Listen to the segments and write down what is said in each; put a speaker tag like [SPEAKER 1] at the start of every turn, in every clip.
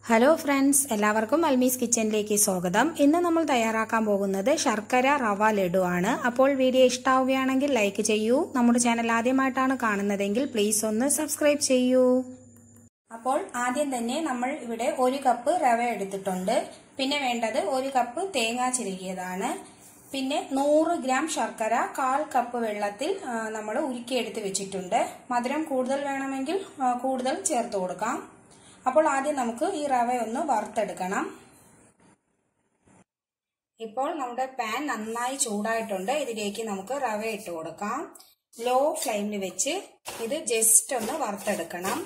[SPEAKER 1] hello friends എല്ലാവർക്കും അൽമീസ് കിച്ചണിലേക്ക് സ്വാഗതം ഇന്ന് നമ്മൾ തയ്യാറാക്കാൻ പോകുന്നത് ശർക്കര റവ ലഡു ആണ് അപ്പോൾ വീഡിയോ ഇഷ്ടാവുകയാണെങ്കിൽ ലൈക്ക് ചെയ്യൂ നമ്മുടെ ചാനൽ ആദ്യമായിട്ടാണ് കാണുന്നതെങ്കിൽ പ്ലീസ് ഒന്ന് സബ്സ്ക്രൈബ് ചെയ്യൂ അപ്പോൾ ആദ്യം തന്നെ നമ്മൾ ഇവിടെ ഒരു കപ്പ് റവ എടുത്തിട്ടുണ്ട് പിന്നെ വേണ്ടത് ഒരു കപ്പ് തേങ്ങ ചിരകിയതാണ് പിന്നെ നൂറ് ഗ്രാം ശർക്കര കാൽ കപ്പ് വെള്ളത്തിൽ നമ്മൾ ഉരുക്കിയെടുത്ത് വെച്ചിട്ടുണ്ട് മധുരം കൂടുതൽ വേണമെങ്കിൽ ആ, കൂടുതൽ ചേർത്ത് കൊടുക്കാം അപ്പോൾ ആദ്യം നമുക്ക് ഈ റവ ഒന്ന് വറുത്തെടുക്കണം ഇപ്പോൾ നമ്മുടെ പാൻ നന്നായി ചൂടായിട്ടുണ്ട് ഇതിലേക്ക് നമുക്ക് റവ ഇട്ട് കൊടുക്കാം ലോ ഫ്ലെയിമിൽ വെച്ച് ഇത് ജസ്റ്റ് ഒന്ന് വറുത്തെടുക്കണം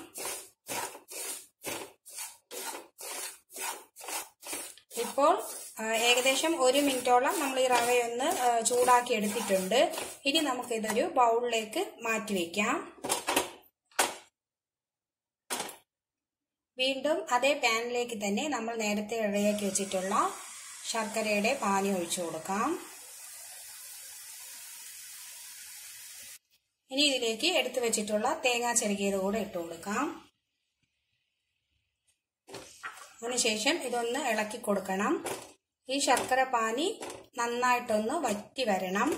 [SPEAKER 1] ഇപ്പോൾ ആ, ഏകദേശം ഒരു മിനിറ്റോളം നമ്മൾ ഈ റവയൊന്ന് ആ, ചൂടാക്കി എടുത്തിട്ടുണ്ട് ഇനി നമുക്കിതൊരു ബൗളിലേക്ക് മാറ്റി വയ്ക്കാം വീണ്ടും അതേ പാനിലേക്ക് തന്നെ നമ്മൾ നേരത്തെ റെഡിയാക്കി വെച്ചിട്ടുള്ള ശർക്കരയുടെ പാനി ഒഴിച്ചു കൊടുക്കാം ഇനി ഇതിലേക്ക് എടുത്തു വെച്ചിട്ടുള്ള തേങ്ങ ചെറുകിയത് കൂടെ ഇട്ട് കൊടുക്കാം അതിനുശേഷം ഇതൊന്ന് ഇളക്കി കൊടുക്കണം ഈ ശർക്കര പാനി നന്നായിട്ടൊന്ന് വറ്റി വരണം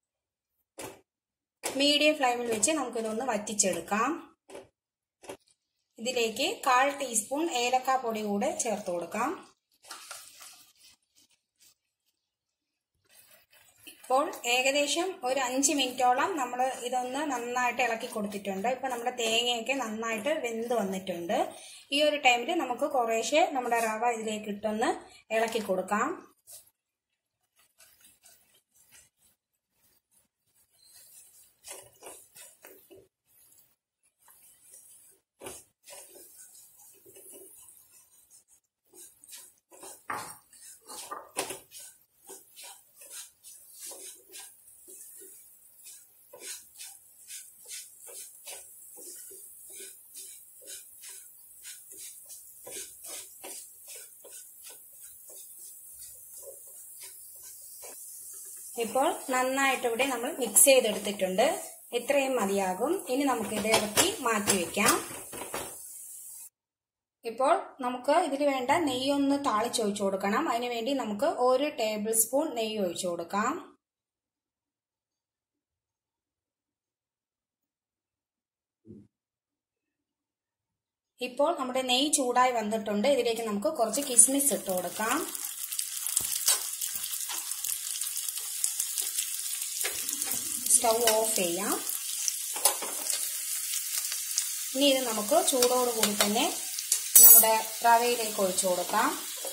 [SPEAKER 1] മീഡിയം ഫ്ലെയിമിൽ വെച്ച് നമുക്കിതൊന്ന് വറ്റിച്ചെടുക്കാം ഇതിലേക്ക് കാൽ ടീസ്പൂൺ ഏലക്ക പൊടി കൂടെ ചേർത്ത് കൊടുക്കാം ഇപ്പോൾ ഏകദേശം ഒരു അഞ്ച് മിനിറ്റോളം നമ്മൾ ഇതൊന്ന് നന്നായിട്ട് ഇളക്കി കൊടുത്തിട്ടുണ്ട് ഇപ്പൊ നമ്മുടെ തേങ്ങയൊക്കെ നന്നായിട്ട് വെന്ത് വന്നിട്ടുണ്ട് ഈ ഒരു ടൈമിൽ നമുക്ക് കുറേശ്ശെ നമ്മുടെ റവ ഇതിലേക്ക് ഇട്ടൊന്ന് ഇളക്കി കൊടുക്കാം ഇപ്പോൾ നന്നായിട്ട് ഇവിടെ നമ്മൾ മിക്സ് ചെയ്തെടുത്തിട്ടുണ്ട് ഇത്രയും മതിയാകും ഇനി നമുക്ക് ഇത് ഇറക്കി മാറ്റി വെക്കാം ഇപ്പോൾ നമുക്ക് ഇതിൽ വേണ്ട നെയ്യ് ഒന്ന് താളിച്ചൊഴിച്ചു കൊടുക്കണം അതിന് വേണ്ടി നമുക്ക് ഒരു ടേബിൾ സ്പൂൺ നെയ്യ് ഒഴിച്ചു കൊടുക്കാം ഇപ്പോൾ നമ്മുടെ നെയ്യ് ചൂടായി വന്നിട്ടുണ്ട് ഇതിലേക്ക് നമുക്ക് കുറച്ച് കിസ്മിസ് ഇട്ട് കൊടുക്കാം സ്റ്റൗ ഓഫ് ചെയ്യാം ഇനി ഇത് നമുക്ക് ചൂടോടുകൂടി തന്നെ നമ്മുടെ റവയിലേക്ക് ഒഴിച്ചു കൊടുക്കാം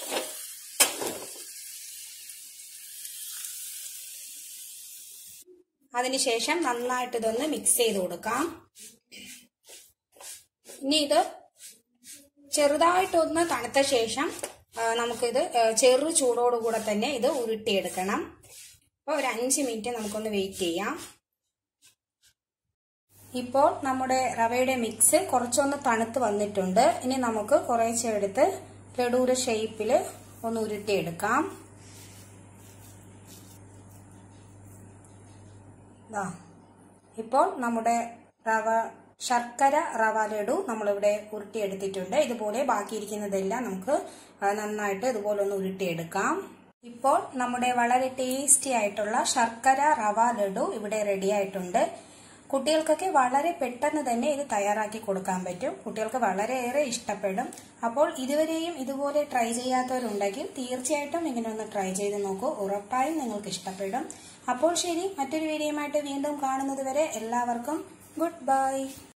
[SPEAKER 1] അതിനുശേഷം നന്നായിട്ട് ഇതൊന്ന് മിക്സ് ചെയ്ത് കൊടുക്കാം ഇനി ഇത് ചെറുതായിട്ടൊന്ന് തണുത്ത ശേഷം ആ, നമുക്കിത് ആ, ചെറു ചൂടോടുകൂടെ തന്നെ ഇത് ഉരുട്ടിയെടുക്കണം അപ്പോൾ ഒരു അഞ്ച് മിനിറ്റ് നമുക്കൊന്ന് വെയിറ്റ് ചെയ്യാം ഇപ്പോൾ നമ്മുടെ റവയുടെ മിക്സ് കുറച്ചൊന്ന് തണുത്ത് വന്നിട്ടുണ്ട് ഇനി നമുക്ക് കുറേശ്ശെ എടുത്ത് ലഡൂര ഷേപ്പിൽ ഒന്ന് ഉരുട്ടിയെടുക്കാം ദാ ഇപ്പോൾ നമ്മുടെ റവ ശർക്കര റവ ലഡു നമ്മളിവിടെ ഉരുട്ടിയെടുത്തിട്ടുണ്ട് ഇതുപോലെ ബാക്കിയിരിക്കുന്നതെല്ലാം നമുക്ക് ആ, നന്നായിട്ട് ഇതുപോലെ ഒന്ന് ഉരുട്ടിയെടുക്കാം ഇപ്പോൾ നമ്മുടെ വളരെ ടേസ്റ്റി ആയിട്ടുള്ള ശർക്കര റവ ലഡു ഇവിടെ റെഡി ആയിട്ടുണ്ട് കുട്ടികൾക്കൊക്കെ വളരെ പെട്ടെന്ന് തന്നെ ഇത് തയ്യാറാക്കി കൊടുക്കാൻ പറ്റും കുട്ടികൾക്ക് വളരെയേറെ ഇഷ്ടപ്പെടും അപ്പോൾ ഇതുവരെയും ഇതുപോലെ ട്രൈ ചെയ്യാത്തവരുണ്ടെങ്കിൽ തീർച്ചയായിട്ടും ഇങ്ങനെ ഒന്ന് ട്രൈ ചെയ്ത് നോക്കൂ ഉറപ്പായും നിങ്ങൾക്ക് ഇഷ്ടപ്പെടും അപ്പോൾ ശരി മറ്റൊരു വീഡിയോയുമായിട്ട് വീണ്ടും കാണുന്നത് വരെ എല്ലാവർക്കും ഗുഡ് ബൈ